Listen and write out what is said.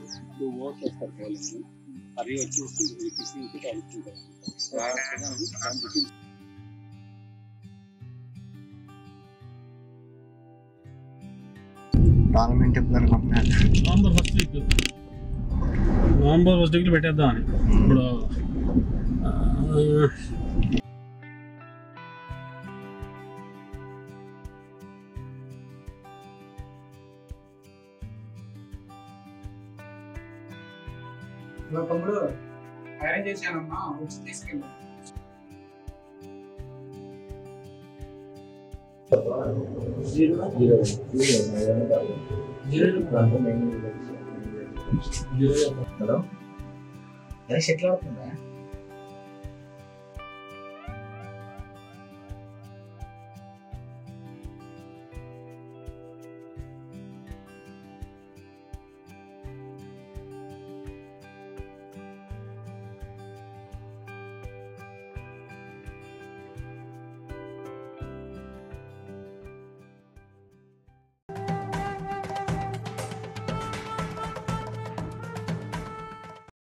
two overs వస్తారు bowling కర్రీ వచ్చేసి వికెట్స్ నుంచి అవుతుంటారు టోర్నమెంట్ ఎప్పుడు అనుకుంటున్నారు November first week November first వీక్లో పెట్టేద్దామని ఇప్పుడు ఆ, ఇదిగో తమ్ముడు అరేంజ్ చేశానమ్మా వచ్చి తీసుకెళ్ళి హలో షెటిల్ ఆడుతుందా